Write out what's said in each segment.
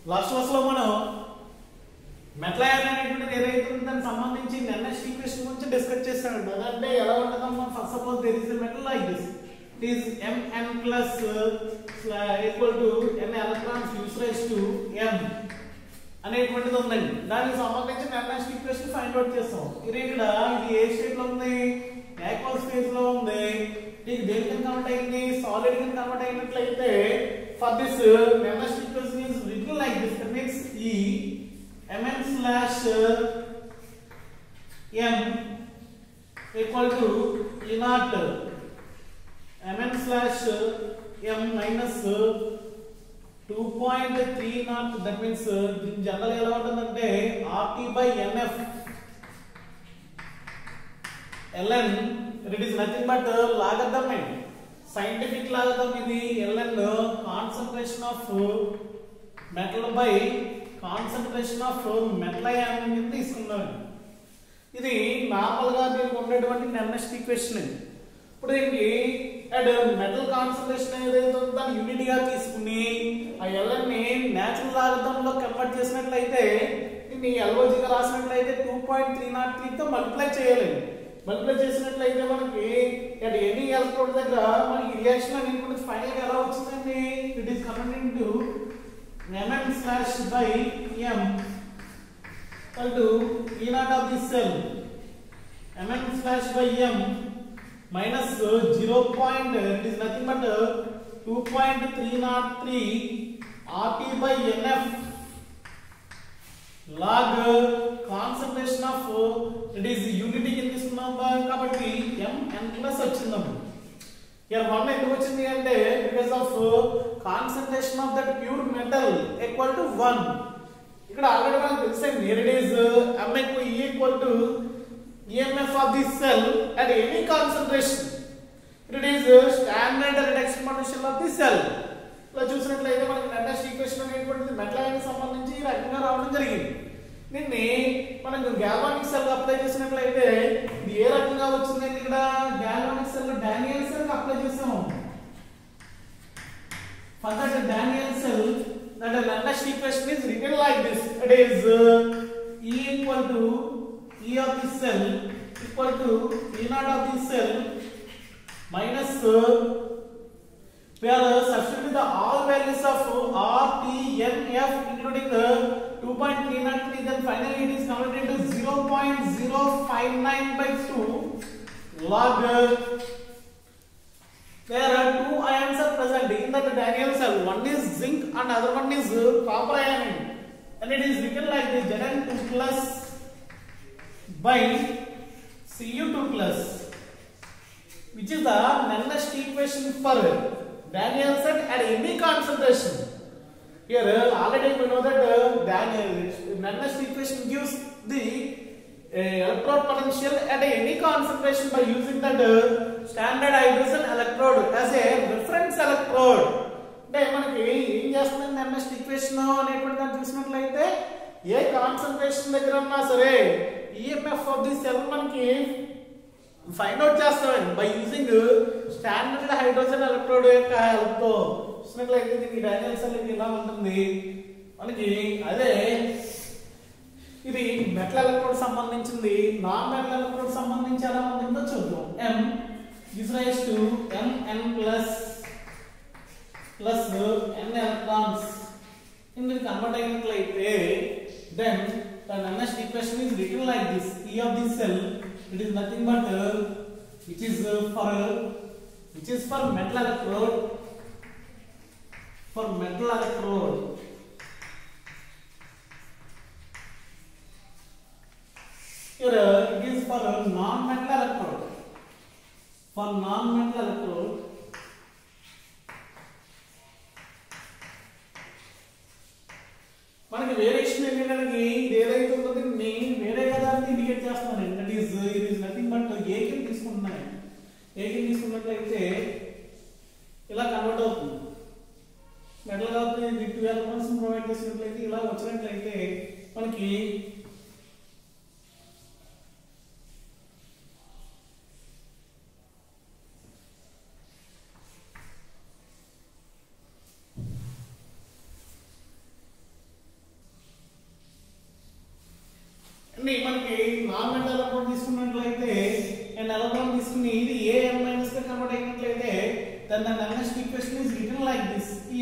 Last class లో మనం మెట్లయర్ అనేటువంటిది ఏదైతే ఉందో దానికి సంబంధించి ఎన్ఎస్ ఈక్వేషన్ గురించి డిస్కస్ చేస్తాడు అదంటే ఎలా ఉంటుందమ్మా first suppose there is metal like this it is mn plus equal to n electrons use rise to m అనేటువంటిది ఉందండి దానికి సంబంధించిన ఎన్ఎస్ ఈక్వేషన్ ఫైండ్ అవుట్ చేస్తాం ఇది ఇక్కడ ఇది ఏ స్టేట్ లో ఉంది యాక్వస్ ఫేజ్ లో ఉంది ఇది దేనికి కన్వర్ట్ అయింది సాలిడ్ కి కన్వర్ట్ అయినట్లయితే ఫర్ దిస్ ఎన్ఎస్ equation is written like this that means E mn slash m equal to e naught mn slash m minus 2.3 naught that means దీని జనరల్ ఎలా ఉంటుందంటే RT by NF ln it is nothing but logarithm అండి scientific logarithm ఇది ln concentration of metal by concentration of metal ion తీసుకున్నాం ఇది normal గా దీనికి ఉండేటువంటి నెర్నెస్ట్ ఈక్వేషన్ అండి ఇప్పుడు దీనికి అట్ మెటల్ కాన్సన్ట్రేషన్ ఏదైతే ఉందో దాన్ని యూనిట్ గా తీసుకుని ఆ ఎల్ఎన్ ని నేచురల్ లాగతంలో కన్వర్ట్ చేసినట్లయితే దీన్ని LOG గా రాసినట్లయితే two point three naught three తో మల్టిప్లై చేయాలి మల్టిప్లై చేసినట్లయితే మనకి అట్ ఎనీ ఎలక్ట్రోడ్ దగ్గర మనకి రియాక్షన్ అనేది ఫైనల్ గా ఎలా వచ్చిందండి it is converted to mn slash by m equal to e naught of this cell mn slash by m minus uh, 0 point uh, it is nothing but uh, 2.303 rt by nf log uh, concentration of uh, it is unity కింద తీసుకున్నాం కాబట్టి m n plus వచ్చిందమ్మా ఇక్కడ one ఎందుకు వచ్చింది అంటే because of concentration of that pure metal equal to one ఇక్కడ already మనకు తెలిసింది it is m equal e equal to EMF of this cell at any concentration it is standard reduction potential of this cell ఇలా చూసినట్లయితే మనకి నెటెస్ట్ equation అనేటువంటిది metal సంబంధించి ఈ రకంగా రావడం జరిగింది దీన్ని మనం గ్యాల్వానిక్ సెల్ అప్లై చేసినట్లయితే ఇది ఏ రకంగా వచ్చింది ఇక్కడ galvanic cell Daniell cell apply చేసాము for that Daniell cell that Nernst equation is written like this it is E equal to E of this cell equal to E naught of this cell minus uh, we are uh, substituting the all values of R, T, N, F including the 2.303 then finally it is converted to 0.059 by 2 log uh, there are two ions are present in that Daniel cell one is zinc and other one is uh, copper ion and it is written like this Zn2 plus by Cu2 plus which is the Nernst equation for Daniel set at any concentration. Here uh, already we know that uh, Daniel Nernst equation gives the uh, electrode potential at any concentration by using that uh, standard hydrogen electrode as a reference electrode. అంటే మనకి ఏం చేస్తుంది next equation అనేటువంటి దాన్ని చూసినట్లయితే ఏ concentration దగ్గర ఉన్నా సరే ఈఎంఎఫ్ ఆఫ్ ది సెల్ మనకి ఫైండ్ అవుట్ చేస్తామండి by using standard hydrogen electrode యొక్క హెల్ప్ తో చూసినట్లయితే దీనికి డైనల్ సెల్ ఇలా ఉంటుంది మనకి అదే ఇది మెటల్ ఎలక్ట్రోడ్ సంబంధించింది నాన్ మెటల్ ఎలక్ట్రోడ్ సంబంధించి ఎలా ఉంటుందో చూద్దాం M gives rise to MN plus plus N electrons ఇందుకు కన్వర్ట్ అయినట్లయితే then the next equation is written like this e of this cell it is nothing but uh, which is uh, for uh, which is for metal electrode for metal electrode here uh, it is for uh, non metal electrode for non metal electrode మనకి variation ఏంటంటే ఇది ఏదైతే ఉందో దీన్ని వేరే పదార్థం indicate చేస్తున్నాను that is it is nothing but ఏకం తీసుకుంటున్నాను ఏకం తీసుకున్నట్లయితే ఇలా కన్వర్ట్ అవుతుంది మెటల్ కాబట్టి ఇది టూ ఎలక్ట్రాన్స్ ప్రొవైడ్ చేసినట్లయితే ఇలా వచ్చినట్లయితే మనకి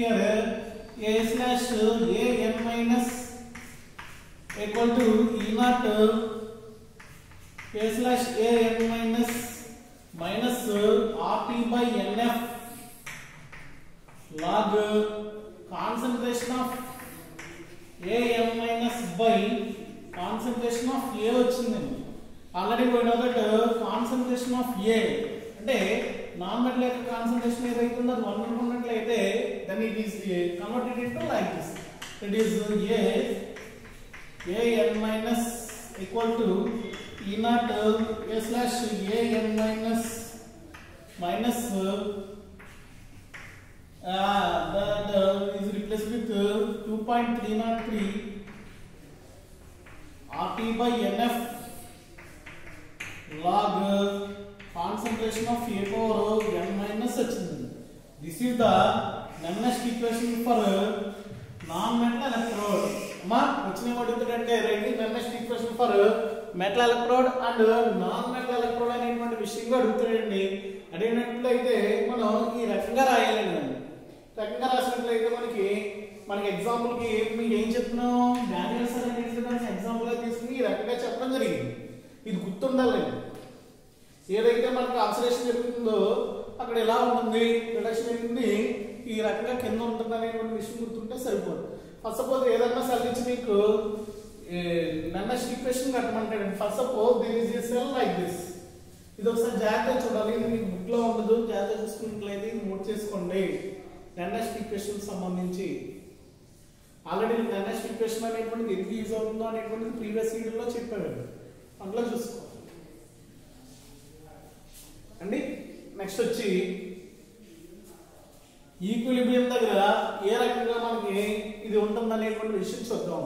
here a slash a n minus equal to e naught a slash a n minus minus rt by nf log concentration of a n minus by concentration of a వచ్చిందండి already పోయిన that concentration of A అంటే non metal యొక్క concentration ఏదైతుందో అది one ఉన్నట్లయితే then it is converted into like this it is A an minus equal to e naught a slash an minus minus uh, uh, that uh, is replaced with uh, 2.303 RT by NF log uh, concentration of A power n minus వచ్చింది this is the nearest equation for uh, non metal electrode అమ్మా వచ్చిన అడుగుతుందంటే writing next equation for metal electrode and non metal electrode అనేటువంటి విషయంగా అడుగుతాడండి అడిగినట్లయితే మనం ఈ రకంగా రాయాలండి రకంగా రాసినట్లయితే మనకి మనకి ఎగ్జాంపుల్ కి మీకు ఏం చెప్తున్నాం డానియల్స్ అనేది ఎగ్జాంపుల్ గా తీసుకుని ఈ రకంగా చెప్పడం జరిగింది ఇది గుర్తుండాలండి ఏదైతే మనకు ఆబ్సర్వేషన్ జరుగుతుందో అక్కడ ఎలా ఉంటుంది రిడక్షన్ ఏంటి ఈ రకంగా కింద ఉంటుంది అనేటువంటి విషయం గుర్తుంటే సరిపోదు ఫస్ట్ సపోజ్ ఏదన్నా సెల్ ఇచ్చి మీకు నన్న ఈక్వేషన్ కట్టమంటాడు first suppose there is a cell like this ఇది ఒకసారి జాగ్రత్తగా చూడాలి ఇది మీకు బుక్ లో ఉండదు జాగ్రత్త చూసుకున్నట్లయితే ఇది నోట్ చేసుకోండి నన్నెస్ట్ ఈక్వేషన్ సంబంధించి ఆల్రెడీ నన్నెస్ట్ ఈక్వేషన్ అనేటువంటిది ఎందుకు యూజ్ అవుతుందో అనేటువంటిది ప్రీవియస్ వీడియోలో చెప్పాడు అందులో చూసుకో అండి నెక్స్ట్ వచ్చి ఈక్విలిబ్రియం దగ్గర ఏ రకంగా మనకి ఇది ఉంటుంది అనేటువంటి విషయం చూద్దాం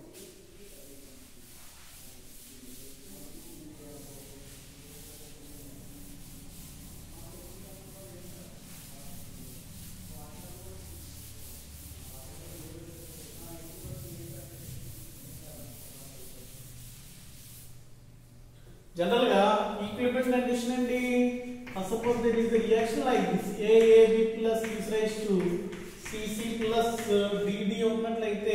జనరల్ గా ఈక్విలిబ్రియం కండిషన్ ఏంటి suppose there is a reaction like this AAB plus is raised to CC plus DD ఉన్నట్లయితే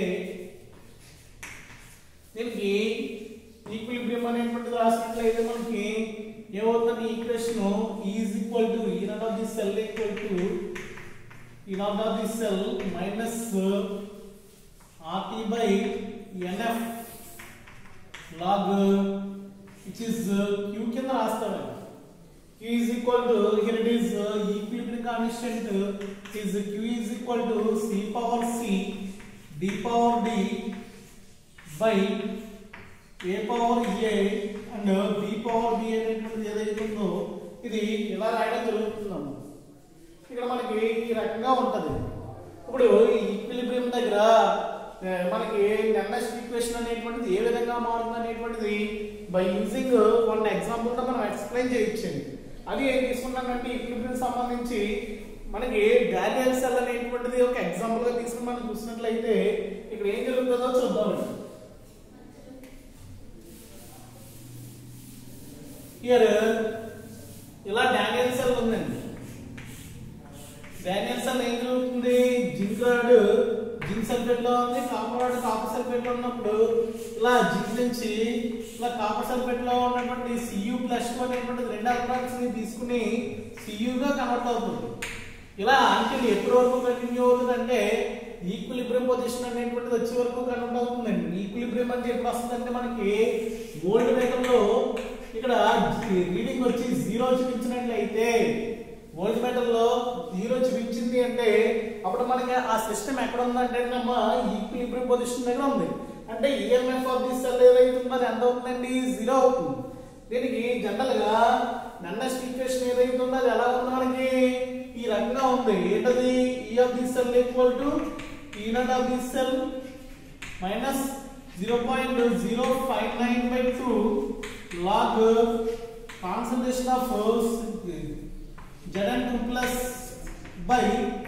దీనికి ఈక్విలిబ్రియం అనేటువంటిది రాసినట్లయితే మనకి ఏమవుతుంది equation is equal to E naught of the cell equal to E naught of the cell minus RT by NF log which is uh, q కింద రాస్తాడు q is equal to here it is uh, equilibrium constant uh, is q is equal to c power c d power d by a power a and uh, b power b అనేటువంటిది ఏదైతే ఉందో ఇది ఇలా రాయడం జరుగుతుందమ్మ ఇక్కడ మనకి ఈ రకంగా ఉంటది ఇప్పుడు ఈ ఈక్విలిబ్రియం దగ్గర ఆ, మనకి నెక్స్ట్ ఈక్వేషన్ అనేటువంటిది ఏ విధంగా మారుతుంది అనేటువంటిది బై యూజింగ్ వన్ ఎగ్జాంపుల్ తో మనం ఎక్స్ప్లెయిన్ చేయొచ్చండి అది ఏం తీసుకున్నానంటే ఈక్విలిబ్రియం సంబంధించి మనకి డానియల్ సెల్ అనేటువంటిది ఒక ఎగ్జాంపుల్ గా తీసుకుని మనం చూసినట్లయితే ఇక్కడ ఏం జరుగుతుందో చూద్దామండి హియర్ ఇలా డానియల్ సెల్ ఉందండి డానియల్ సెల్ ఏం జరుగుతుంది జింక్ రాడ్ జింక్ సల్ఫేట్ లో ఉంది కాపర్ రాడ్ కాపర్ సల్ఫేట్ లో ఉన్నప్పుడు ఇలా జింక్ నుంచి ఇలా కాపర్ సల్ఫేట్ లో ఉన్నటువంటి సియు ప్లస్ అనేటువంటి రెండు ఎలక్ట్రాన్స్ ని తీసుకుని సియు గా కన్వర్ట్ అవుతుంది ఇలా అంటే ఎప్పటి వరకు కంటిన్యూ అవుతుంది అంటే ఈక్విలిబ్రియం పొజిషన్ అనేటువంటిది వచ్చే వరకు కన్వర్ట్ అవుతుందండి ఈక్విలిబ్రియం అంటే ఎప్పుడు వస్తుందంటే మనకి గోల్డ్ మేకర్ లో ఇక్కడ రీడింగ్ వచ్చి జీరో చూపించినట్లయితే గోల్డ్ మెటల్ లో జీరో చూపించింది అంటే అప్పుడు మనకి ఆ సిస్టమ్ ఎక్కడ ఉందంటే అమ్మా ఈక్విలిబ్రియం పొజిషన్ దగ్గర ఉంది అంటే ఈఎంఎఫ్ ఆఫ్ ది సెల్ ఏదైతే ఉందో అది ఎంత అవుతుందండి జీరో అవుతుంది దీనికి జనరల్ గా నన్నెస్ట్ ఈక్వేషన్ ఏదైతే ఉందో అది ఎలా ఉంది మనకి ఈ రకంగా ఉంది ఏంటది E of the cell equal to E naught of the cell minus zero point zero five nine by two log concentration of Zn two plus by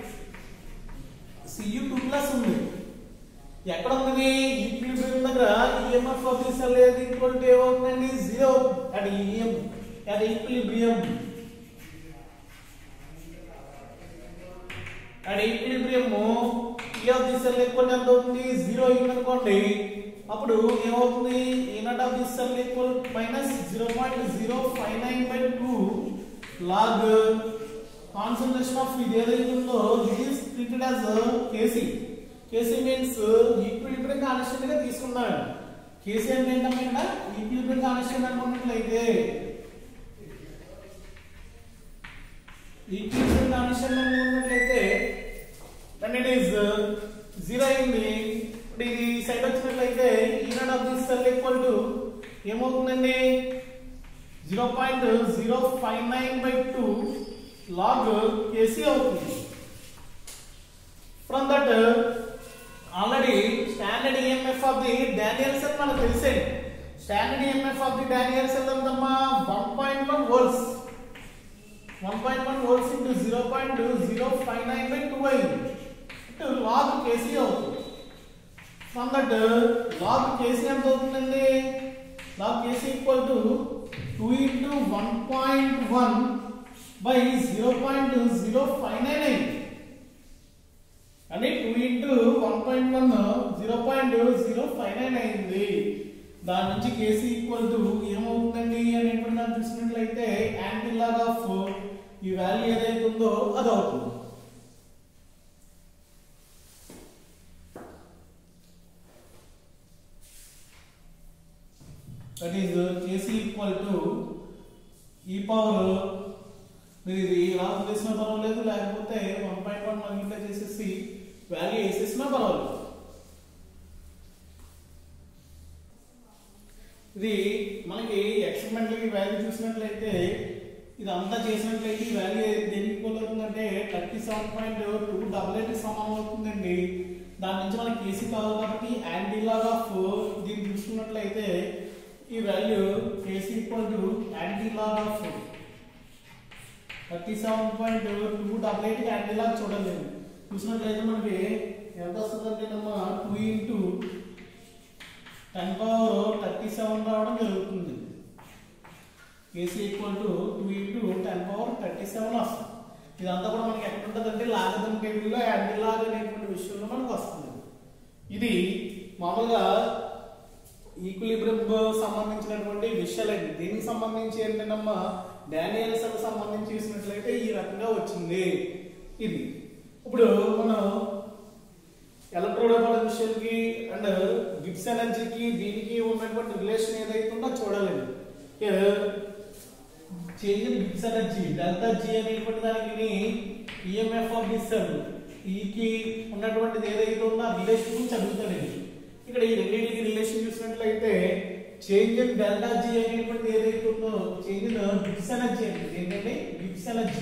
CU two plus ఉంది ఎక్కడ ఉంది ఈక్విలిబ్రియం దగ్గర ఈఎంఎఫ్ ఆఫ్ ది సెల్ ఏది equal to ఏమవుతుందండి zero at EM at equilibrium at equilibrium E of the cell equal ఎంత అవుతుంది zero అయింది అనుకోండి అప్పుడు ఏమవుతుంది E naught of the cell equal minus zero point zero five nine by two log concentration of ఇది ఏదైతే ఉందో this is treated as KC KC means equilibrium constant గా తీసుకుందాం కేసీ అంటే ఏంటమ్మా ఇక్కడ ఈక్విలిబ్రియం కాన్స్టెంట్ అనుకున్నట్లయితే ఈక్విలిబ్రియం కాన్స్టెంట్ అనుకున్నట్లయితే then it is uh, zero అయింది ఇప్పుడు ఇది సైడ్ వచ్చినట్లయితే E naught of this cell equal to ఏమవుతుందండి zero point zero five nine by two log KC అవుతుంది from that already standard EMF of the Daniell cell మనకు తెలిసే standard EMF of the Daniell cell ఎంతమ్మా one point one volts one point one volts into zero point zero five nine by two అయింది log KC అవుతుంది from that log KC ఎంత అవుతుందండి log KC equal to two into one point one by zero point zero five nine అయింది అని two into one point one zero point zero five nine అయింది దాని నుంచి KC equal to ఏమవుతుందండి అనేటువంటి దాన్ని చూసినట్లయితే యాంటీ లాగ్ ఆఫ్ ఈ వాల్యూ ఏదైతే ఉందో అది అవుతుంది that is KC equal to ఈ పవర్ మీరు ఇది ఇలా చేసినా పర్వాలేదు లేకపోతే వన్ పాయింట్ వన్ మల్టిప్లై చేసేసి వాల్యూ వేసేసినా పర్వాలేదు ఇది మనకి ఎక్స్పెరిమెంటల్ వాల్యూ చూసినట్లయితే ఇది అంతా చేసినట్లయితే ఈ వాల్యూ దేనికి ఈక్వల్ అవుతుందంటే thirty seven point two double eight సమానం అవుతుందండి దాని నుంచి మనకి కేసీ కావాలి కాబట్టి యాంటీ లాగ్ ఆఫ్ దీన్ని చూసుకున్నట్లయితే ఈ value KC equal to antilog of thirty seven point two double eight antilog చూడండి చూసినట్లయితే మనకి ఎంత వస్తుందంటే నమ్మ two into ten power thirty seven రావడం జరుగుతుంది KC equal to two into ten power thirty seven వస్తుంది ఇదంతా కూడా మనకి ఎక్కడ ఉంటుంది అంటే లాగదం టేబుల్లో యాంటీ లాగ్ అనేటువంటి విషయంలో మనకు వస్తుంది ఇది మామూలుగా ఈక్విలిబ్రియం సంబంధించినటువంటి విషయాలండి దీనికి సంబంధించి ఏంటంటమ్మా డానియల్స్ సంబంధించి చూసినట్లయితే ఈ రకంగా వచ్చింది ఇది ఇప్పుడు మనం ఎలక్ట్రోడ్ పొటెన్షియల్కి అండ్ గిబ్స్ ఎనర్జీకి దీనికి ఉన్నటువంటి రిలేషన్ ఏదైతే ఉందో చూడాలండి change in Gibbs energy delta G అనేటువంటి దానికి ఈఎంఎఫ్ ఆఫ్ దిస్ సెల్ ఈకి ఉన్నటువంటిది ఏదైతే ఉందో ఆ రిలేషన్ గురించి అడుగుతాడండి ఇక్కడ ఈ రెండింటికి రిలేషన్ చూసినట్లయితే చేంజ్ ఇన్ డెల్టా జీ అనేటువంటిది ఏదైతే ఉందో చేంజ్ ఇన్ గిబ్స్ ఎనర్జీ అండి ఏంటంటే గిబ్స్ ఎనర్జీ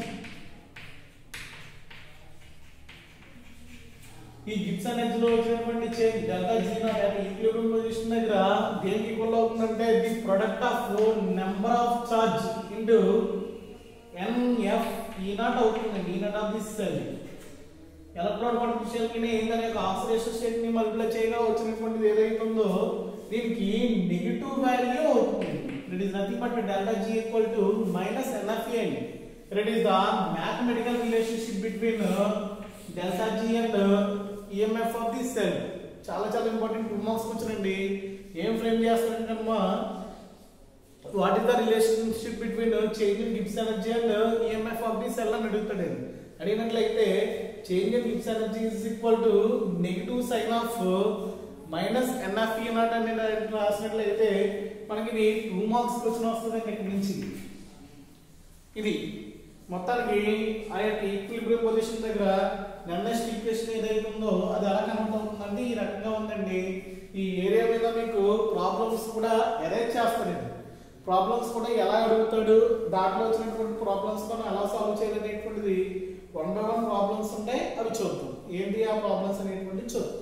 ఈ గిబ్స్ ఎనర్జీ లో వచ్చినటువంటి చేంజ్ డెల్టా జీ నా ఈక్విలిబ్రియం పొజిషన్ దగ్గర దేనికి ఈక్వల్ అవుతుందంటే the product of number of charge into NF E naught అవుతుంది E naught of this cell electron potential కి ఏంటనే ఆక్సిడేషన్ స్టేట్ ని మల్టిప్లై చేయగా వచ్చినటువంటిది ఏదైతే ఉందో దీనికి నెగిటివ్ వాల్యూ అవుతుంది it is nothing but delta G equal to minus NFE అండి it is the mathematical relationship between delta G and EMF of the cell చాలా చాలా ఇంపార్టెంట్ టూ మార్క్స్ వచ్చినండి ఏం ఫ్రేమ్ చేస్తారంటమ్మా what is the relationship between change in Gibbs energy and EMF of the cell అని అడుగుతాడు అడిగినట్లయితే change in Gibbs energy is equal to negative sign of minus NF E not అని రాసినట్లయితే మనకి ఇది టూ మార్క్స్ క్వశ్చన్ వస్తుంది ఇక్కడ నుంచి ఇది మొత్తానికి ఆ యొక్క ఈక్విలిబ్రియం పొజిషన్ దగ్గర నెంబర్స్ట్ ఈక్వేషన్ ఏదైతే ఉందో అది ఎలా కనెక్ట్ అవుతుందంటే ఈ రకంగా ఉందండి ఈ ఏరియా మీద మీకు ప్రాబ్లమ్స్ కూడా అరేంజ్ చేస్తారండి ప్రాబ్లమ్స్ కూడా ఎలా అడుగుతాడు దాంట్లో వచ్చినటువంటి ప్రాబ్లమ్స్ మనం ఎలా సాల్వ్ చేయాలనేటువంటిది వన్ బై వన్ ప్రాబ్లమ్స్ ఉంటాయి అవి చూద్దాం ఏంటి ఆ ప్రాబ్లమ్స్ అనేటువంటిది చూద్దాం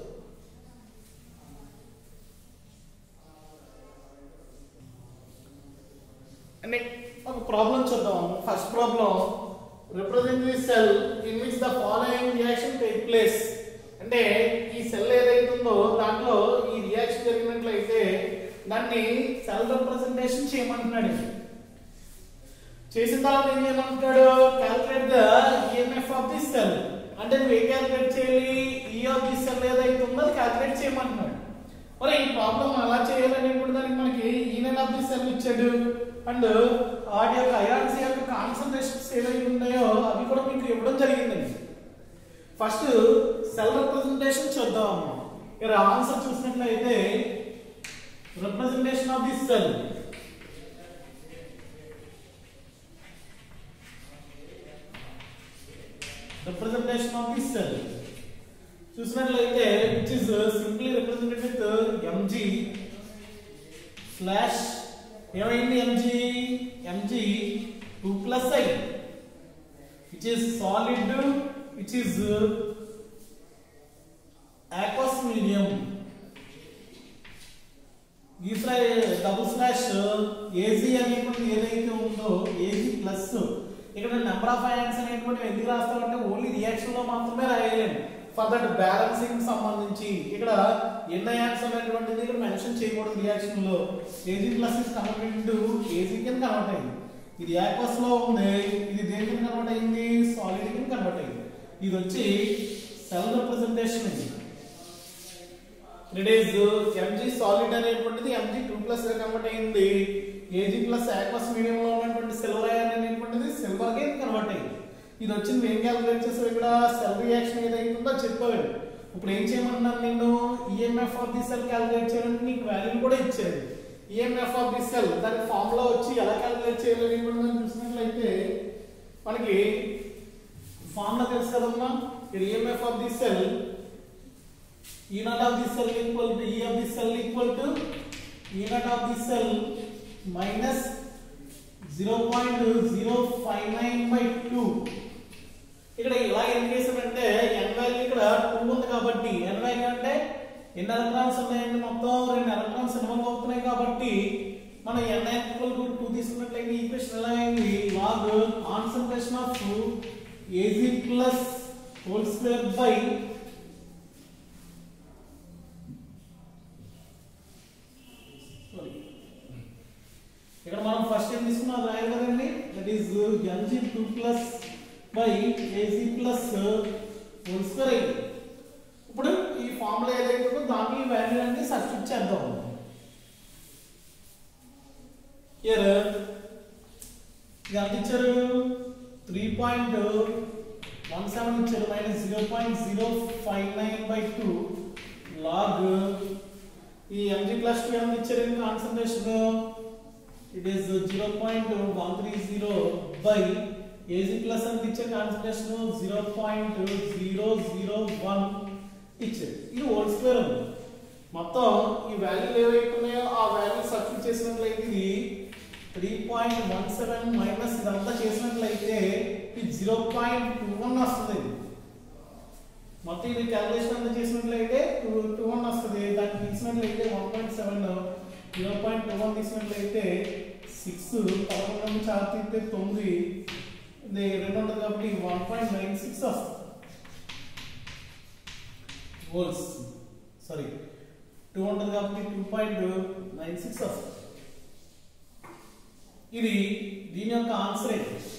అండ్ ఒక ప్రాబ్లం చూద్దాం first problem represent the cell in which the following reaction take place అంటే ఈ సెల్ ఏదైతే ఉందో దాంట్లో ఈ రియాక్షన్ జరిగినట్లయితే దాన్ని సెల్ రిప్రజెంటేషన్ చేయమంటున్నాడు చేసిన తర్వాత ఏం చేయమంటున్నాడు calculate the EMF of the cell అంటే నువ్వు ఏం క్యాలిక్యులేట్ చేయాలి ఈ ఆఫ్ ది సెల్ ఏదైతే ఉందో అది క్యాలిక్యులేట్ చేయమంటున్నాడు మరి ఈ ప్రాబ్లం ఎలా చేయాలని ఇప్పుడు దానికి మనకి ఈనెన్ ఆఫ్ ది సెల్ ఇచ్చాడు అండ్ వాటి యొక్క అయాన్స్ యొక్క కాన్సన్ట్రేషన్స్ ఏవైతే ఉన్నాయో అవి కూడా మీకు ఇవ్వడం జరిగిందండి ఫస్ట్ సెల్ రిప్రజెంటేషన్ చూద్దాం అమ్మా ఇక్కడ ఆన్సర్ చూసినట్లయితే representation of the cell representation of the cell చూసినట్లయితే which is simply represented with Mg slash ఏమైంది Mg Mg two plus I which is solid which is aqueous medium ఈ slash double slash Ag అనేటువంటి ఏదైతే ఉందో Ag plus ఇక్కడ number of ions అనేటువంటి ఎందుకు రాస్తామంటే only reaction లో మాత్రమే రాయాలండి ఫర్ దట్ బ్యాలెన్సింగ్ సంబంధించి ఇక్కడ ఎన్ని అయాన్స్ అనేటువంటిది ఇక్కడ మెన్షన్ చేయకూడదు రియాక్షన్ లో Ag plus is converted to Ag కింద కన్వర్ట్ అయింది ఇది యాక్వస్ లో ఉంది ఇది దేని కింద కన్వర్ట్ అయింది సాలిడ్ కింద కన్వర్ట్ అయింది ఇది వచ్చి సెల్ రిప్రజెంటేషన్ ఇది ఇట్ ఈస్ ఎంజీ సాలిడ్ అనేటువంటిది ఎంజీ టూ ప్లస్ గా కన్వర్ట్ అయింది ఏజీ ప్లస్ ఆక్వస్ మీడియం లో ఉన్నటువంటి సిల్వర్ అయాన్ అనేటువంటిది సిల్వర్ గా కన్వర్ట్ అయింది ఇది వచ్చింది ఏం క్యాలిక్యులేట్ చేసావు ఇక్కడ సెల్ రియాక్షన్ ఏదైతుందో చెప్పావు ఇప్పుడు ఏం చేయమన్నాను నేను EMF of the cell calculate చేయాలంటే నీకు వాల్యూ కూడా ఇచ్చాడు ఈఎంఎఫ్ ఆఫ్ ది సెల్ దాని ఫార్ములా వచ్చి ఎలా క్యాలిక్యులేట్ చేయాలి కూడా మనం చూసినట్లయితే మనకి ఫార్ములా తెలుసు కదమ్మా EMF of the cell E naught of the cell equal to E of the cell equal to E naught of the cell minus 0.059 by 2 ఇక్కడ ఇలా ఏం చేసామంటే ఎన్ వాల్యూ ఇక్కడ టూ ఉంది కాబట్టి ఎన్ వాల్యూ అంటే ఎన్ని ఎలక్ట్రాన్స్ ఉన్నాయండి మొత్తం రెండు ఎలక్ట్రాన్స్ ఇన్వాల్వ్ అవుతున్నాయి కాబట్టి మనం ఎన్ ఈక్వల్ టు టూ తీసుకున్నట్లయితే ఈక్వేషన్ ఎలా అయింది log concentration of Ag plus whole square by ఇక్కడ మనం ఫస్ట్ ఏం తీసుకున్నాం అది రాయాలి కదండి that is Mg two plus by Ag plus whole square అయింది ఇప్పుడు ఈ ఫార్ములా ఏదైతే ఉందో దాంట్లో ఈ వాల్యూ అన్ని సబ్స్టిట్యూట్ చేద్దాం ఇయర్ ఎంత ఇచ్చారు త్రీ పాయింట్ వన్ సెవెన్ ఇచ్చారు minus zero point zero five nine by two log ఈ ఎంజీ ప్లస్ టూ ఎంత ఇచ్చారు concentration it is 0.130 by AC plus and ఇచ్చే కాన్సన్ట్రేషన్ 0.001 ఇచ్చారు ఇది హోల్ స్క్వేర్ ఉంది మొత్తం ఈ వాల్యూలు ఏవైతే ఉన్నాయో ఆ వాల్యూ సబ్స్టిట్యూట్ చేసినట్లయితే ఇది three point one seven minus ఇదంతా చేసినట్లయితే ఇది జీరో పాయింట్ టూ వన్ వస్తుంది మొత్తం ఇది క్యాలిక్యులేషన్ అంతా చేసినట్లయితే టూ టూ వన్ వస్తుంది దాన్ని తీసినట్లయితే one point seven zero point two one తీసినట్లయితే సిక్స్ పదకొండు నుంచి ఆరు తీస్తే తొమ్మిది ఇది రెండు ఉంటుంది కాబట్టి వన్ పాయింట్ నైన్ సిక్స్ వస్తుంది వోల్స్ సారీ టూ ఉంటుంది కాబట్టి టూ పాయింట్ నైన్ సిక్స్ వస్తుంది ఇది దీని యొక్క ఆన్సర్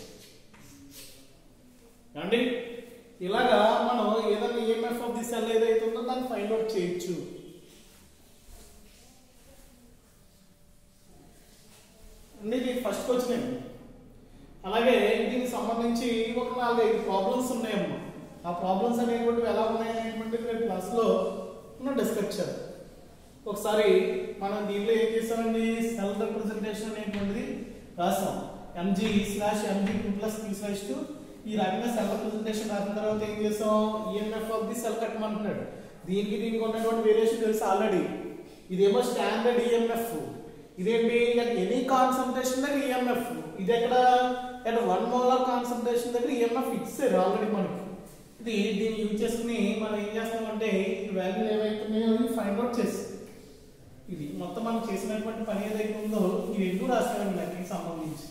అండి ఇలాగా మనం ఏదైనా ఈఎంఎఫ్ ఆఫ్ ది సెల్ ఏదైతే ఉందో దాన్ని ఫైండ్ అవుట్ చేయొచ్చు అండి ఇది ఫస్ట్ క్వశ్చన్ అలాగే దీనికి సంబంధించి ఒక నాలుగైదు ప్రాబ్లమ్స్ ఉన్నాయమ్మా ఆ ప్రాబ్లమ్స్ అనేటువంటివి ఎలా ఉన్నాయనేటువంటిది రేపు క్లాస్లో మనం డిస్కస్ చేద్దాం ఒకసారి మనం దీంట్లో ఏం చేసామండి సెల్ రిప్రజెంటేషన్ అనేటువంటిది రాసాం Mg slash Mg two plus three slash two ఈ రకంగా సెల్ రిప్రజెంటేషన్ రాసిన తర్వాత ఏం చేసాం ఈఎంఎఫ్ ఆఫ్ ది సెల్ కట్టమంటున్నాడు దీనికి దీనికి ఉన్నటువంటి వేరియేషన్ తెలుసు ఆల్రెడీ ఇదేమో స్టాండర్డ్ ఈఎంఎఫ్ ఇదేంటి ఎనీ కాన్సన్ట్రేషన్ దగ్గర ఈఎంఎఫ్ ఇది ఎక్కడ అట్ వన్ మోలార్ కాన్సన్ట్రేషన్ దగ్గర ఈఎంఎఫ్ ఇచ్చారు ఆల్రెడీ మనకి ఇది దీన్ని యూజ్ చేసుకుని మనం ఏం చేస్తామంటే ఈ వాల్యూలు ఏవైతున్నాయో అవి ఫైండ్ అవుట్ చేస్తాం ఇది మొత్తం మనం చేసినటువంటి పని ఏదైతే ఉందో ఈ రెండు రాస్తామండి దానికి సంబంధించి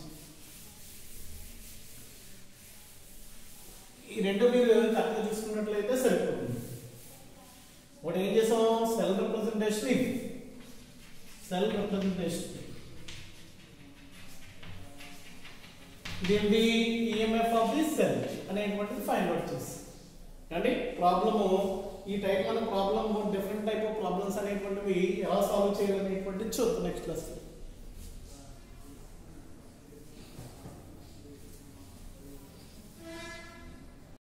ఈ రెండు మీరు కరెక్ట్గా చూసుకున్నట్లయితే సరిపోతుంది ఒకటి ఏం చేసాం సెల్ రిప్రజెంటేషన్ ఇది సెల్ రిప్రజెంటేషన్ ఇదేంటి ఈఎంఎఫ్ ఆఫ్ ది సెల్ అనేటువంటిది ఫైండ్ అవుట్ చేసి అంటే ప్రాబ్లము ఈ టైప్ మన problem different type of problems అనేటువంటివి ఎలా సాల్వ్ చేయాలనేటువంటి చూద్దాం నెక్స్ట్ క్లాస్